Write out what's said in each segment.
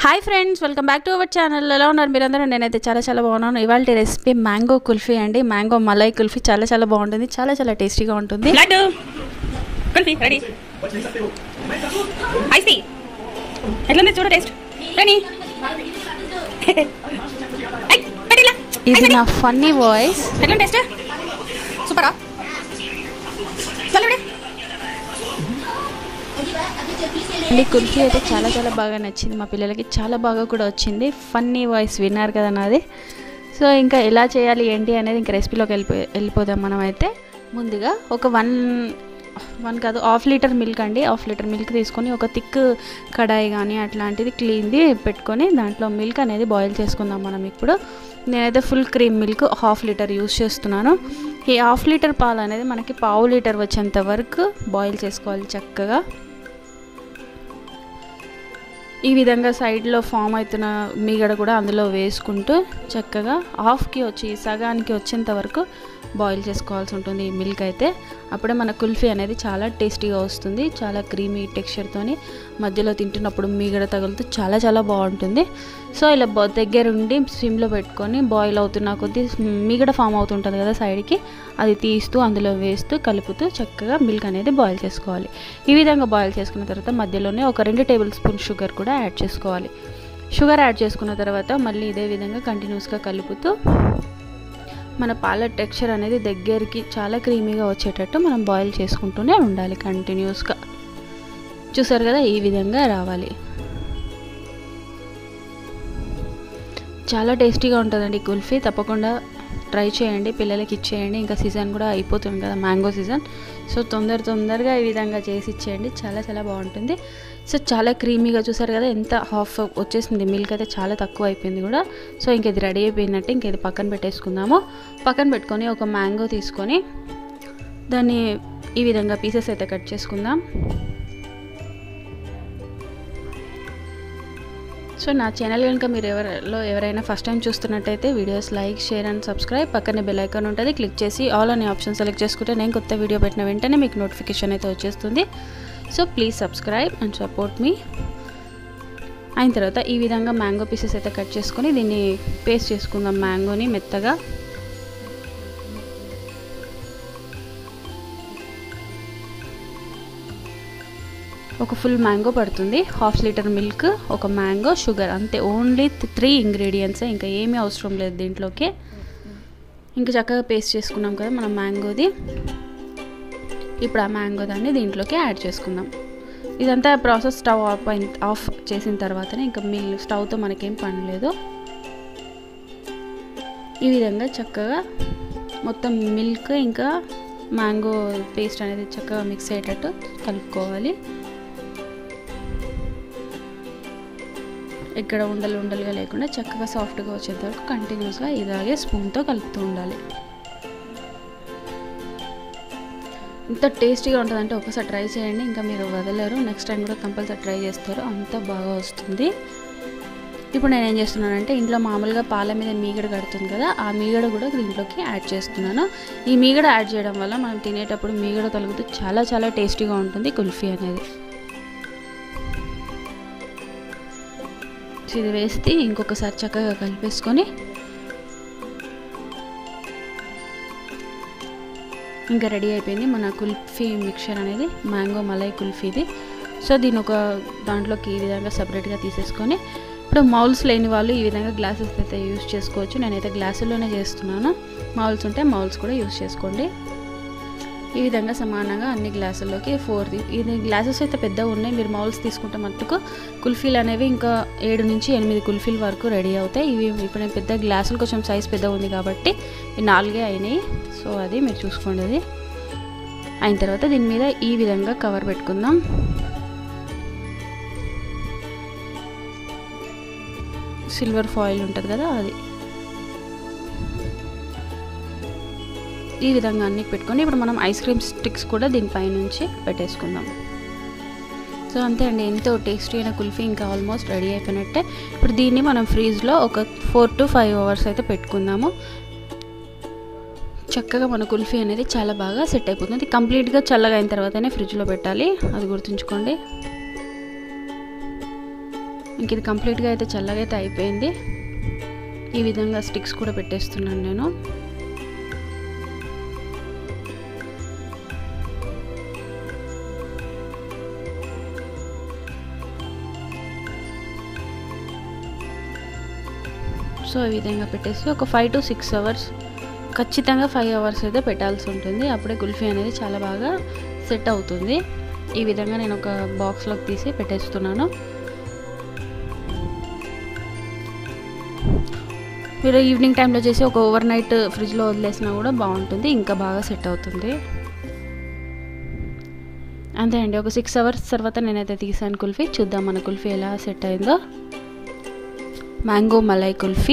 Hi friends welcome back to our channel ఎలా ఉన్నారు మీరందరూ నేనైతే చాలా చాలా బాగున్నాను ఇవాళ రెసిపీ మ్యాంగో కుల్ఫీ అండి మ్యాంగో మలై కుల్ఫీ చాలా చాలా బాగుంటుంది చాలా చాలా టేస్టీగా ఉంటుంది laddu kulfi ready ice tea ఎట్లుంది చూడు టేస్ట్ రెడీ ఇది నా ఫన్నీ వాయిస్ ఎట్లుంది టేస్ట్ సూపరా చల్లబడే అండి కుల్ఫీ అయితే చాలా చాలా బాగా నచ్చింది మా పిల్లలకి చాలా బాగా కూడా వచ్చింది ఫన్నీ వాయిస్ విన్నారు కదా నాది సో ఇంకా ఎలా చేయాలి ఏంటి అనేది ఇంకా రెసిపీలోకి వెళ్ళిపో వెళ్ళిపోదాం మనం అయితే ముందుగా ఒక వన్ వన్ కాదు హాఫ్ లీటర్ మిల్క్ అండి హాఫ్ లీటర్ మిల్క్ తీసుకొని ఒక థిక్ కడాయి కానీ అట్లాంటిది క్లీన్ది పెట్టుకొని దాంట్లో మిల్క్ అనేది బాయిల్ చేసుకుందాం మనం ఇప్పుడు నేనైతే full cream milk half litre use చేస్తున్నాను ఈ హాఫ్ లీటర్ పాలు అనేది మనకి పావు లీటర్ వచ్చేంత వరకు బాయిల్ చేసుకోవాలి చక్కగా ఈ విధంగా సైడ్లో ఫామ్ అవుతున్న మీగడ కూడా అందులో వేసుకుంటూ చక్కగా హాఫ్కి వచ్చి సగానికి వచ్చేంత వరకు బాయిల్ చేసుకోవాల్సి ఉంటుంది ఈ మిల్క్ అయితే అప్పుడే మన కుల్ఫీ అనేది చాలా టేస్టీగా వస్తుంది చాలా క్రీమీ టెక్స్చర్తోని మధ్యలో తింటున్నప్పుడు మీగడ తగులుతూ చాలా చాలా బాగుంటుంది సో ఇలా బ దగ్గరుండి సిమ్లో పెట్టుకొని బాయిల్ అవుతున్న కొద్దీ మీగడ ఫామ్ అవుతుంటుంది కదా సైడ్కి అది తీస్తూ అందులో వేస్తూ కలుపుతూ చక్కగా మిల్క్ అనేది బాయిల్ చేసుకోవాలి ఈ విధంగా బాయిల్ చేసుకున్న తర్వాత మధ్యలోనే ఒక రెండు టేబుల్ స్పూన్ షుగర్ కూడా యాడ్ చేసుకోవాలి షుగర్ యాడ్ చేసుకున్న తర్వాత మళ్ళీ ఇదే విధంగా కంటిన్యూస్గా కలుపుతూ మన పాల టెక్స్చర్ అనేది దగ్గరికి చాలా క్రీమీగా వచ్చేటట్టు మనం బాయిల్ చేసుకుంటూనే ఉండాలి కంటిన్యూస్గా చూసారు కదా ఈ విధంగా రావాలి చాలా టేస్టీగా ఉంటుందండి కుల్ఫీ తప్పకుండా ట్రై చేయండి పిల్లలకి ఇచ్చేయండి ఇంకా సీజన్ కూడా అయిపోతుంది కదా మ్యాంగో సీజన్ సో తొందర తొందరగా ఈ విధంగా చేసి ఇచ్చేయండి చాలా చాలా బాగుంటుంది సో చాలా క్రీమీగా చూసారు కదా ఎంత హాఫ్ వచ్చేసింది మిల్క్ అయితే చాలా తక్కువ అయిపోయింది కూడా సో ఇంక ఇది రెడీ అయిపోయిందంటే ఇంక ఇది పక్కన పెట్టేసుకుందాము పక్కన పెట్టుకొని ఒక మ్యాంగో తీసుకొని దాన్ని ఈ విధంగా పీసెస్ అయితే కట్ చేసుకుందాం సో నా ఛానల్ కనుక మీరు ఎవరిలో ఎవరైనా ఫస్ట్ టైం చూస్తున్నట్టయితే videos like share and subscribe పక్కనే బెల్ ఐకాన్ ఉంటుంది క్లిక్ చేసి ఆల్ అనే ఆప్షన్ సెలెక్ట్ చేసుకుంటే నేను కొత్త వీడియో పెట్టిన వెంటనే మీకు నోటిఫికేషన్ అయితే వచ్చేస్తుంది so please subscribe and support మీ అయిన తర్వాత ఈ విధంగా మ్యాంగో పీసెస్ అయితే కట్ చేసుకొని దీన్ని పేస్ట్ చేసుకుందాం మ్యాంగోని మెత్తగా ఒక ఫుల్ మ్యాంగో పడుతుంది హాఫ్ లీటర్ మిల్క్ ఒక మ్యాంగో షుగర్ అంతే ఓన్లీ త్రీ ఇంగ్రీడియంట్స్ ఇంకా ఏమీ అవసరం లేదు దీంట్లోకి ఇంకా చక్కగా పేస్ట్ చేసుకున్నాం కదా మనం మ్యాంగోది ఇప్పుడు ఆ మ్యాంగో దాన్ని దీంట్లోకి యాడ్ చేసుకుందాం ఇదంతా ప్రాసెస్ స్టవ్ ఆఫ్ ఆఫ్ చేసిన తర్వాతనే ఇంకా మిల్ స్టవ్తో మనకేం పని లేదు ఈ విధంగా చక్కగా మొత్తం మిల్క్ ఇంకా మ్యాంగో పేస్ట్ అనేది చక్కగా మిక్స్ అయ్యేటట్టు కలుపుకోవాలి ఇక్కడ ఉండలు ఉండలుగా లేకుండా చక్కగా సాఫ్ట్గా వచ్చేంత వరకు కంటిన్యూస్గా ఇలాగే స్పూన్తో కలుపుతూ ఉండాలి ఇంత టేస్టీగా ఉంటుందంటే ఒకసారి ట్రై చేయండి ఇంకా మీరు వదలరు నెక్స్ట్ టైం కూడా కంపల్సరీ ట్రై చేస్తారు అంత బాగా వస్తుంది ఇప్పుడు నేను ఏం చేస్తున్నానంటే ఇంట్లో మామూలుగా పాల మీద మీగడ కడుతుంది కదా ఆ మీగడ కూడా దీంట్లోకి యాడ్ చేస్తున్నాను ఈ మీగడ యాడ్ చేయడం వల్ల మనం తినేటప్పుడు మీగడ తలుగుతూ చాలా చాలా టేస్టీగా ఉంటుంది కుల్ఫీ అనేది ఇది వేస్తే ఇంకొకసారి చక్కగా కలిపేసుకొని ఇంకా రెడీ అయిపోయింది మన కుల్ఫీ మిక్చర్ అనేది మ్యాంగో మలై కుల్ఫీది సో దీని ఒక దాంట్లోకి ఈ విధంగా సపరేట్గా తీసేసుకొని ఇప్పుడు మౌల్స్ లేని వాళ్ళు ఈ విధంగా గ్లాసెస్ అయితే యూస్ చేసుకోవచ్చు నేనైతే గ్లాసుల్లోనే చేస్తున్నాను మౌల్స్ ఉంటే మౌల్స్ కూడా యూస్ చేసుకోండి ఈ విధంగా సమానంగా అన్ని గ్లాసుల్లోకి ఫోర్ ఇది గ్లాసెస్ అయితే పెద్దగా ఉన్నాయి మీరు మౌల్స్ తీసుకుంటే మట్టుకు కుల్ఫీలు అనేవి ఇంకా ఏడు నుంచి ఎనిమిది కుల్ఫీల వరకు రెడీ అవుతాయి ఇవి ఇప్పుడు నేను పెద్ద గ్లాసులు కొంచెం సైజ్ పెద్దగా ఉంది కాబట్టి ఇవి నాలుగే అయినాయి సో అది మీరు చూసుకోండి అది అయిన తర్వాత దీని మీద ఈ విధంగా కవర్ పెట్టుకుందాం సిల్వర్ ఫాయిల్ ఉంటుంది కదా అది ఈ విధంగా అన్ని పెట్టుకొని ఇప్పుడు మనం ఐస్ క్రీమ్ స్టిక్స్ కూడా దీనిపై నుంచి పెట్టేసుకుందాం సో అంతే అండి ఎంతో టేస్టీ అయిన కుల్ఫీ ఇంకా ఆల్మోస్ట్ రెడీ అయిపోయినట్టే ఇప్పుడు దీన్ని మనం ఫ్రీజ్లో ఒక ఫోర్ టు ఫైవ్ అవర్స్ అయితే పెట్టుకుందాము చక్కగా మన కుల్ఫీ అనేది చాలా బాగా సెట్ అయిపోతుంది కంప్లీట్గా చల్లగా అయిన తర్వాతనే ఫ్రిడ్జ్లో పెట్టాలి అది గుర్తుంచుకోండి ఇంక ఇది కంప్లీట్గా అయితే చల్లగా అయితే అయిపోయింది ఈ విధంగా స్టిక్స్ కూడా పెట్టేస్తున్నాను నేను సో ఈ విధంగా పెట్టేసి ఒక ఫైవ్ టు సిక్స్ అవర్స్ ఖచ్చితంగా ఫైవ్ అవర్స్ అయితే పెట్టాల్సి ఉంటుంది అప్పుడే కుల్ఫీ అనేది చాలా బాగా సెట్ అవుతుంది ఈ విధంగా నేను ఒక బాక్స్లోకి తీసి పెట్టేస్తున్నాను మీరు ఈవినింగ్ టైంలో చేసి ఒక ఓవర్ నైట్ ఫ్రిడ్జ్లో వదిలేసినా కూడా బాగుంటుంది ఇంకా బాగా సెట్ అవుతుంది అంతే అండి ఒక సిక్స్ అవర్స్ తర్వాత నేనైతే తీసాను కుల్ఫీ చూద్దాం మన కుల్ఫీ ఎలా సెట్ అయిందో మ్యాంగో మలై కుల్ఫీ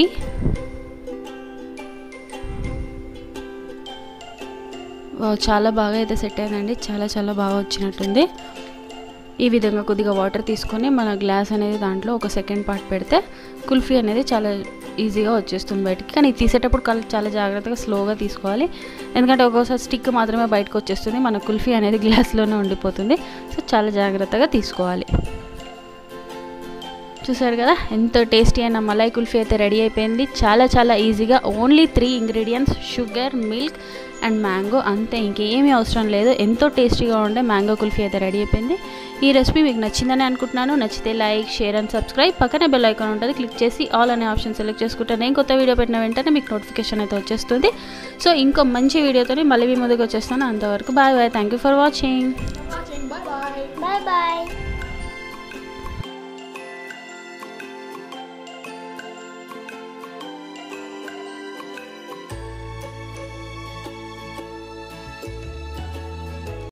వావ్, చాలా బాగా అయితే సెట్ అయిందండి చాలా చాలా బాగా వచ్చినట్టుంది ఈ విధంగా కొద్దిగా వాటర్ తీసుకొని మన గ్లాస్ అనేది దాంట్లో ఒక సెకండ్ పార్ట్ పెడితే కుల్ఫీ అనేది చాలా ఈజీగా వచ్చేస్తుంది బయటికి కానీ ఇది తీసేటప్పుడు కల్ చాలా జాగ్రత్తగా స్లోగా తీసుకోవాలి ఎందుకంటే ఒక్కోసారి స్టిక్ మాత్రమే బయటకు వచ్చేస్తుంది మన కుల్ఫీ అనేది గ్లాస్లోనే ఉండిపోతుంది సో చాలా జాగ్రత్తగా తీసుకోవాలి చూసారు కదా ఎంతో టేస్టీ అయిన మలై కుల్ఫీ అయితే రెడీ అయిపోయింది చాలా చాలా ఈజీగా only three ingredients sugar milk and mango అంతే ఇంకేమీ అవసరం లేదు ఎంతో టేస్టీగా ఉండే మ్యాంగో కుల్ఫీ అయితే రెడీ అయిపోయింది ఈ రెసిపీ మీకు నచ్చిందని అనుకుంటున్నాను నచ్చితే లైక్ షేర్ అండ్ సబ్స్క్రైబ్ పక్కనే బెల్ ఐకాన్ ఉంటుంది క్లిక్ చేసి ఆల్ అనే ఆప్షన్ సెలెక్ట్ చేసుకుంటే నేను కొత్త వీడియో పెట్టిన వెంటనే మీకు నోటిఫికేషన్ అయితే వచ్చేస్తుంది సో ఇంకో మంచి వీడియోతో మళ్ళీ మీ ముందుకు వచ్చేస్తాను అంతవరకు bye bye thank you for watching Bye bye.